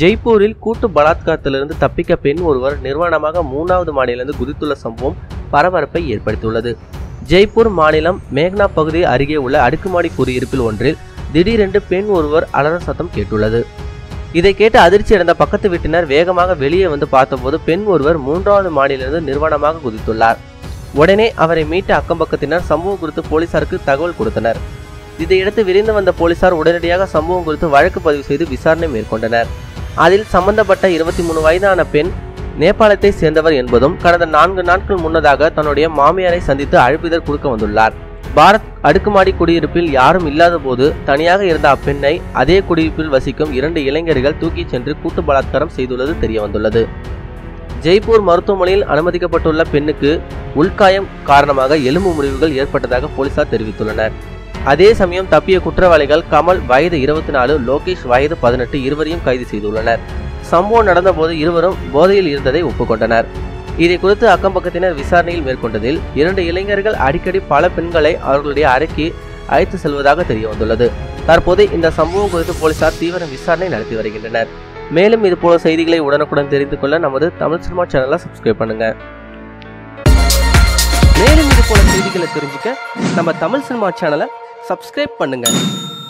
ஜெய்ப்பூரில் கூட்டு பலாத்காரத்திலிருந்து தப்பிக்க பெண் ஒருவர் நிர்வாணமாக மூன்றாவது மாடியிலிருந்து குதித்துள்ள சம்பவம் பரபரப்பை ஏற்படுத்தியுள்ளது ஜெய்ப்பூர் மாநிலம் மேக்னா பகுதி அருகே உள்ள அடுக்குமாடி குடியிருப்பில் ஒன்றில் திடீரென்று பெண் ஒருவர் அலற சத்தம் கேட்டுள்ளது இதை கேட்டு அதிர்ச்சி அடைந்த பக்கத்து வீட்டினர் வேகமாக வெளியே வந்து பார்த்தபோது பெண் ஒருவர் மூன்றாவது மாடியிலிருந்து நிர்வாணமாக குதித்துள்ளார் உடனே அவரை மீட்ட அக்கம்பக்கத்தினர் சம்பவம் குறித்து போலீசாருக்கு தகவல் கொடுத்தனர் இதையடுத்து விரைந்து வந்த போலீசார் உடனடியாக சம்பவம் குறித்து வழக்கு பதிவு செய்து விசாரணை மேற்கொண்டனர் அதில் சம்பந்தப்பட்ட இருபத்தி மூணு வயதான பெண் நேபாளத்தை சேர்ந்தவர் என்பதும் கடந்த நான்கு நாட்கள் முன்னதாக தன்னுடைய மாமியாரை சந்தித்து அழைப்பிதழ் கொடுக்க வந்துள்ளார் பாரத் அடுக்குமாடி குடியிருப்பில் யாரும் இல்லாத போது தனியாக இருந்த அப்பெண்ணை அதே குடியிருப்பில் வசிக்கும் இரண்டு இளைஞர்கள் தூக்கிச் சென்று கூட்டு பலாத்காரம் செய்துள்ளது தெரியவந்துள்ளது ஜெய்ப்பூர் மருத்துவமனையில் அனுமதிக்கப்பட்டுள்ள பெண்ணுக்கு உள்காயம் காரணமாக எலும்பு முறிவுகள் ஏற்பட்டதாக போலீசார் தெரிவித்துள்ளனர் அதே சமயம் தப்பிய குற்றவாளிகள் கமல் வயது இருபத்தி நாலு லோகேஷ் வயது பதினெட்டு இருவரையும் கைது செய்துள்ளனர் சம்பவம் நடந்தபோது இருவரும் போதையில் இருந்ததை ஒப்புக்கொண்டனர் இதை குறித்து அக்கம்பக்கத்தினர் விசாரணையில் மேற்கொண்டதில் இரண்டு இளைஞர்கள் அடிக்கடி பல பெண்களை அவர்களுடைய அறைக்கு அழைத்து செல்வதாக தெரிய வந்துள்ளது தற்போது இந்த சம்பவம் குறித்து போலீசார் தீவிர விசாரணை நடத்தி வருகின்றனர் மேலும் இது போல செய்திகளை உடனுக்குடன் தெரிந்து கொள்ள நமது தமிழ் சினிமா சேனலை சப்ஸ்கிரைப் பண்ணுங்க மேலும் இது போல செய்திகளை தெரிஞ்சுக்க நம்ம தமிழ் சினிமா சேனலை சப்ஸ்கிரைப் பண்ணுங்க